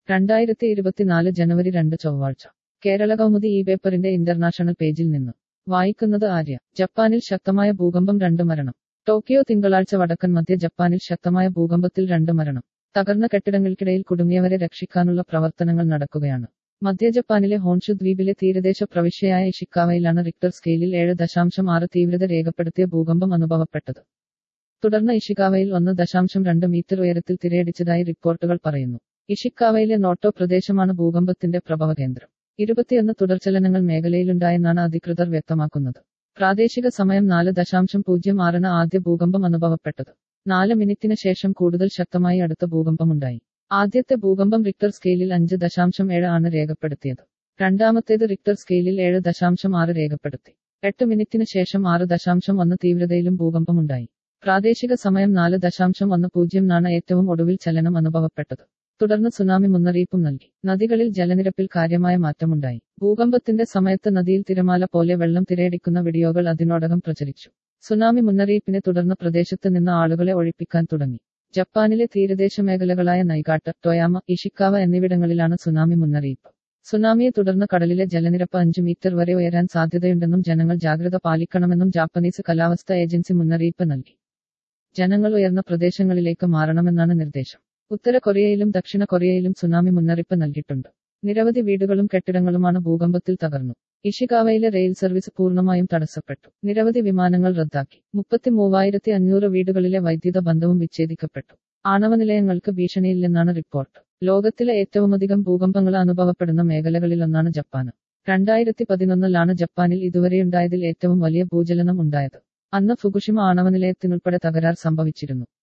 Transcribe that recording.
രണ്ടായിരത്തി ഇരുപത്തിനാല് ജനുവരി രണ്ട് ചൊവ്വാഴ്ച കേരള കൗമുദി ഈ പേപ്പറിന്റെ ഇന്റർനാഷണൽ പേജിൽ നിന്ന് വായിക്കുന്നത് ആര്യ ജപ്പാനിൽ ശക്തമായ ഭൂകമ്പം രണ്ട് മരണം ടോക്കിയോ തിങ്കളാഴ്ച വടക്കൻ മധ്യ ജപ്പാനിൽ ശക്തമായ ഭൂകമ്പത്തിൽ രണ്ട് മരണം തകർന്ന കെട്ടിടങ്ങൾക്കിടയിൽ കുടുങ്ങിയവരെ രക്ഷിക്കാനുള്ള പ്രവർത്തനങ്ങൾ നടക്കുകയാണ് മധ്യ ജപ്പാനിലെ ഹോൺഷു ദ്വീപിലെ തീരദേശ പ്രവിശ്യയായ ഇഷിക്കാവയിലാണ് റിക്ടർ സ്കെയിലിൽ ഏഴ് ദശാംശം ആറ് തീവ്രത രേഖപ്പെടുത്തിയ ഭൂകമ്പം അനുഭവപ്പെട്ടത് തുടർന്ന് ഇഷിക്കാവയിൽ ഒന്ന് ദശാംശം രണ്ട് മീറ്റർ ഉയരത്തിൽ തിരയടിച്ചതായി റിപ്പോർട്ടുകൾ പറയുന്നു ഇഷിക്കാവയിലെ നോട്ടോ പ്രദേശമാണ് ഭൂകമ്പത്തിന്റെ പ്രഭവകേന്ദ്രം ഇരുപത്തിയൊന്ന് തുടർചലനങ്ങൾ മേഖലയിലുണ്ടായെന്നാണ് അധികൃതർ വ്യക്തമാക്കുന്നത് പ്രാദേശിക സമയം നാല് ദശാംശം പൂജ്യം ആറിന് ആദ്യ ഭൂകമ്പം അനുഭവപ്പെട്ടത് നാല് മിനിറ്റിന് ശേഷം കൂടുതൽ ശക്തമായി അടുത്ത ഭൂകമ്പമുണ്ടായി ആദ്യത്തെ ഭൂകമ്പം റിക്ടർ സ്കെയിലിൽ അഞ്ച് ദശാംശം ഏഴ് ആണ് രേഖപ്പെടുത്തിയത് രണ്ടാമത്തേത് റിക്ടർ സ്കെയിലിൽ ഏഴ് ദശാംശം ആറ് രേഖപ്പെടുത്തി എട്ട് മിനിറ്റിന് ശേഷം ആറ് ദശാംശം ഒന്ന് തീവ്രതയിലും ഭൂകമ്പമുണ്ടായി പ്രാദേശിക സമയം നാല് ദശാംശം ഒന്ന് പൂജ്യം നാണ് ഏറ്റവും ഒടുവിൽ ചലനം അനുഭവപ്പെട്ടത് തുടർന്ന് സുനാമി മുന്നറിയിപ്പും നൽകി നദികളിൽ ജലനിരപ്പിൽ കാര്യമായ മാറ്റമുണ്ടായി ഭൂകമ്പത്തിന്റെ സമയത്ത് നദിയിൽ തിരമാല പോലെ വെള്ളം തിരയടിക്കുന്ന വീഡിയോകൾ അതിനോടകം പ്രചരിച്ചു സുനാമി മുന്നറിയിപ്പിനെ തുടർന്ന് പ്രദേശത്ത് നിന്ന് ആളുകളെ ഒഴിപ്പിക്കാൻ തുടങ്ങി ജപ്പാനിലെ തീരദേശ മേഖലകളായ നൈകാട്ട് ടൊയാമ ഇഷിക്കാവ എന്നിവിടങ്ങളിലാണ് സുനാമി മുന്നറിയിപ്പ് സുനാമിയെ തുടർന്ന് കടലിലെ ജലനിരപ്പ് അഞ്ച് മീറ്റർ വരെ ഉയരാൻ സാധ്യതയുണ്ടെന്നും ജനങ്ങൾ ജാഗ്രത പാലിക്കണമെന്നും ജാപ്പനീസ് കാലാവസ്ഥാ ഏജൻസി മുന്നറിയിപ്പ് നൽകി ജനങ്ങൾ ഉയർന്ന പ്രദേശങ്ങളിലേക്ക് മാറണമെന്നാണ് നിർദ്ദേശം ഉത്തര കൊറിയയിലും ദക്ഷിണ കൊറിയയിലും സുനാമി മുന്നറിയിപ്പ് നൽകിയിട്ടുണ്ട് നിരവധി വീടുകളും കെട്ടിടങ്ങളുമാണ് ഭൂകമ്പത്തിൽ തകർന്നു ഇഷികാവയിലെ റെയിൽ സർവീസ് പൂർണ്ണമായും തടസ്സപ്പെട്ടു നിരവധി വിമാനങ്ങൾ റദ്ദാക്കി മുപ്പത്തി മൂവായിരത്തി അഞ്ഞൂറ് വീടുകളിലെ വൈദ്യുത ബന്ധവും വിച്ഛേദിക്കപ്പെട്ടു ആണവ നിലയങ്ങൾക്ക് ഭീഷണിയില്ലെന്നാണ് റിപ്പോർട്ട് ലോകത്തിലെ ഏറ്റവുമധികം ഭൂകമ്പങ്ങൾ അനുഭവപ്പെടുന്ന മേഖലകളിലൊന്നാണ് ജപ്പാന് രണ്ടായിരത്തി പതിനൊന്നിലാണ് ജപ്പാനിൽ ഇതുവരെയുണ്ടായതിൽ ഏറ്റവും വലിയ ഭൂചലനം ഉണ്ടായത് അന്ന് ഫുകുഷിമ ആണവ നിലയത്തിനുൾപ്പെടെ തകരാർ സംഭവിച്ചിരുന്നു